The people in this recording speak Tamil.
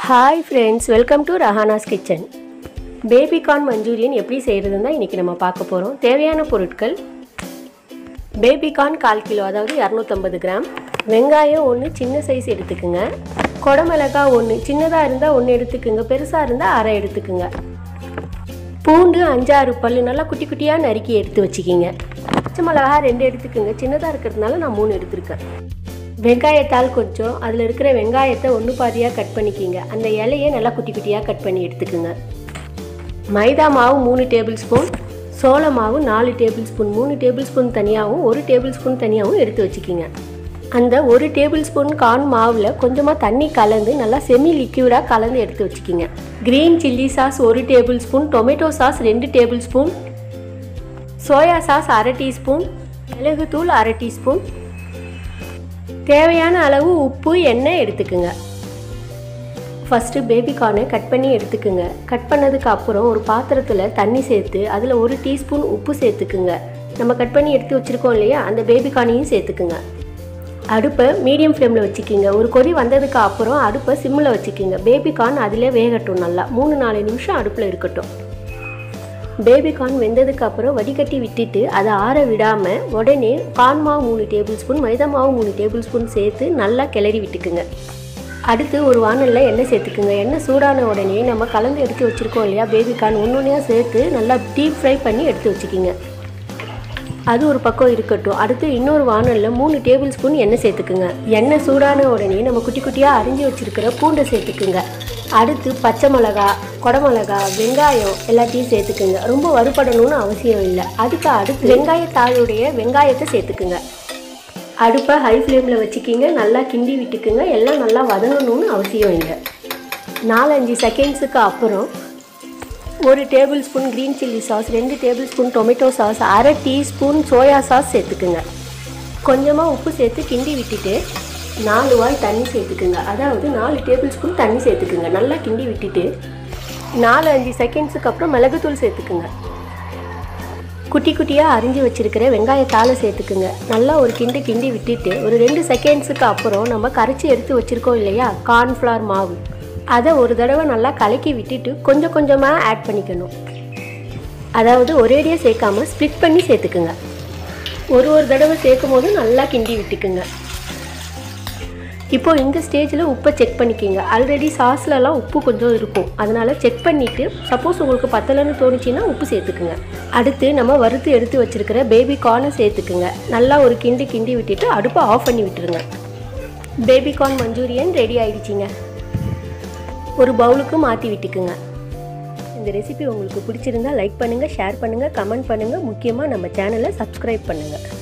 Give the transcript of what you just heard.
hi friends welcome to Rahana's kitchen baby corn manchurian எப்படி செய்கிறதுன்னு தான் இன்றைக்கி நம்ம பார்க்க போகிறோம் தேவையான பொருட்கள் பேபிகார்ன் கால் கிலோ அதாவது இரநூத்தம்பது கிராம் வெங்காயம் ஒன்று சின்ன சைஸ் எடுத்துக்குங்க குடமிளகா ஒன்று சின்னதாக இருந்தால் ஒன்று எடுத்துக்குங்க பெருசாக இருந்தால் அரை எடுத்துக்குங்க பூண்டு அஞ்சாறு பல்லு நல்லா குட்டி குட்டியாக நறுக்கி எடுத்து வச்சுக்கிங்க பச்சை மிளகா ரெண்டு எடுத்துக்குங்க சின்னதாக இருக்கிறதுனால நான் மூணு எடுத்திருக்கேன் வெங்காயத்தால் கொஞ்சம் அதில் இருக்கிற வெங்காயத்தை ஒன்று பாதியாக கட் பண்ணிக்கிங்க அந்த இலையை நல்லா குட்டி குட்டியாக கட் பண்ணி எடுத்துக்குங்க மைதா மாவு மூணு டேபிள் ஸ்பூன் சோள மாவு நாலு டேபிள் ஸ்பூன் மூணு டேபிள் ஸ்பூன் தனியாகவும் ஒரு டேபிள் ஸ்பூன் தனியாகவும் எடுத்து வச்சுக்கிங்க அந்த ஒரு டேபிள் ஸ்பூன் கார்ன் மாவில் கொஞ்சமாக தண்ணி கலந்து நல்லா செமி லிக்யூடாக கலந்து எடுத்து வச்சுக்கிங்க க்ரீன் சில்லி சாஸ் ஒரு டேபிள் ஸ்பூன் டொமேட்டோ சாஸ் ரெண்டு டேபிள் ஸ்பூன் சோயா சாஸ் அரை டீஸ்பூன் மிளகுத்தூள் அரை டீஸ்பூன் தேவையான அளவு உப்பு எண்ணெய் எடுத்துக்குங்க ஃபஸ்ட்டு பேபி கார்னை கட் பண்ணி எடுத்துக்குங்க கட் பண்ணதுக்கு அப்புறம் ஒரு பாத்திரத்தில் தண்ணி சேர்த்து அதில் ஒரு டீஸ்பூன் உப்பு சேர்த்துக்குங்க நம்ம கட் பண்ணி எடுத்து வச்சுருக்கோம் இல்லையா அந்த பேபி கார்னையும் சேர்த்துக்குங்க அடுப்பை மீடியம் ஃப்ளேமில் வச்சுக்கிங்க ஒரு கொதி வந்ததுக்கு அப்புறம் அடுப்பை சிம்மில் வச்சுக்கிங்க பேபி கார்ன் அதில் வேகட்டும் நல்லா மூணு நாலு நிமிஷம் அடுப்பில் இருக்கட்டும் பேபி கார்ன் வெந்ததுக்கு அப்புறம் வடிகட்டி விட்டுட்டு அதை ஆற விடாமல் உடனே கார்ன் மாவு மூணு டேபிள் ஸ்பூன் மைதா மாவு மூணு டேபிள் ஸ்பூன் சேர்த்து நல்லா கிளறி விட்டுக்குங்க அடுத்து ஒரு வானலில் எண்ணெய் சேர்த்துக்குங்க எண்ணெய் சூடான உடனே நம்ம கலந்து எடுத்து வச்சுருக்கோம் இல்லையா பேபி கார்ன் ஒன்று ஒன்றையாக சேர்த்து நல்லா டீப் ஃப்ரை பண்ணி எடுத்து வச்சுக்கிங்க அது ஒரு பக்கம் இருக்கட்டும் அடுத்து இன்னொரு வானலில் மூணு டேபிள் ஸ்பூன் எண்ணெய் சேர்த்துக்குங்க எண்ணெய் சூடான உடனே நம்ம குட்டி குட்டியாக அரிஞ்சு வச்சுருக்கிற பூண்டை சேர்த்துக்குங்க அடுத்து பச்சை மிளகா குடமிளகா வெங்காயம் எல்லாத்தையும் சேர்த்துக்குங்க ரொம்ப வறுபடணும்னு அவசியம் இல்லை அதுக்கு அடுத்து வெங்காயத்தாளுடைய வெங்காயத்தை சேர்த்துக்குங்க அடுப்பை ஹை ஃப்ளேமில் வச்சுக்கிங்க நல்லா கிண்டி விட்டுக்குங்க எல்லாம் நல்லா வதங்கணும்னு அவசியம் இல்லை நாலஞ்சு செகண்ட்ஸுக்கு அப்புறம் ஒரு tablespoon green chilli sauce ரெண்டு டேபிள் ஸ்பூன் டொமேட்டோ சாஸ் அரை டீஸ்பூன் சோயா சாஸ் சேர்த்துக்குங்க கொஞ்சமாக உப்பு சேர்த்து கிண்டி விட்டுட்டு நாலு வாய் தண்ணி சேர்த்துக்குங்க அதாவது நாலு டேபிள் ஸ்பூன் தண்ணி சேர்த்துக்குங்க நல்லா கிண்டி விட்டுட்டு நாலு அஞ்சு செகண்ட்ஸுக்கு அப்புறம் மிளகுத்தூள் சேர்த்துக்குங்க குட்டி குட்டியாக அரிஞ்சு வச்சுருக்கிற வெங்காயத்தால் சேர்த்துக்குங்க நல்லா ஒரு கிண்டு கிண்டி விட்டுட்டு ஒரு ரெண்டு செகண்ட்ஸுக்கு அப்புறம் நம்ம கரைச்சி எடுத்து வச்சுருக்கோம் இல்லையா கார்ன்ஃப்ளவர் மாவு அதை ஒரு தடவை நல்லா கலக்கி விட்டுட்டு கொஞ்சம் கொஞ்சமாக ஆட் பண்ணிக்கணும் அதாவது ஒரேடியாக சேர்க்காம ஸ்ப்ளிட் பண்ணி சேர்த்துக்குங்க ஒரு ஒரு தடவை சேர்க்கும் போது நல்லா கிண்டி விட்டுக்குங்க இப்போ இந்த ஸ்டேஜில் உப்பை செக் பண்ணிக்கிங்க ஆல்ரெடி சாஸ்லலாம் உப்பு கொஞ்சம் இருக்கும் அதனால் செக் பண்ணிவிட்டு சப்போஸ் உங்களுக்கு பத்தலைன்னு தோணுச்சுன்னா உப்பு சேர்த்துக்குங்க அடுத்து நம்ம வறுத்து எடுத்து வச்சுருக்கிற பேபி கார்னை சேர்த்துக்குங்க நல்லா ஒரு கிண்டி கிண்டி விட்டுட்டு அடுப்பை ஆஃப் பண்ணி விட்டுருங்க பேபி கார்ன் மஞ்சூரியன் ரெடி ஆயிடுச்சிங்க ஒரு பவுலுக்கு மாற்றி விட்டுக்குங்க இந்த ரெசிபி உங்களுக்கு பிடிச்சிருந்தா லைக் பண்ணுங்கள் ஷேர் பண்ணுங்கள் கமெண்ட் பண்ணுங்கள் முக்கியமாக நம்ம சேனலை சப்ஸ்கிரைப் பண்ணுங்கள்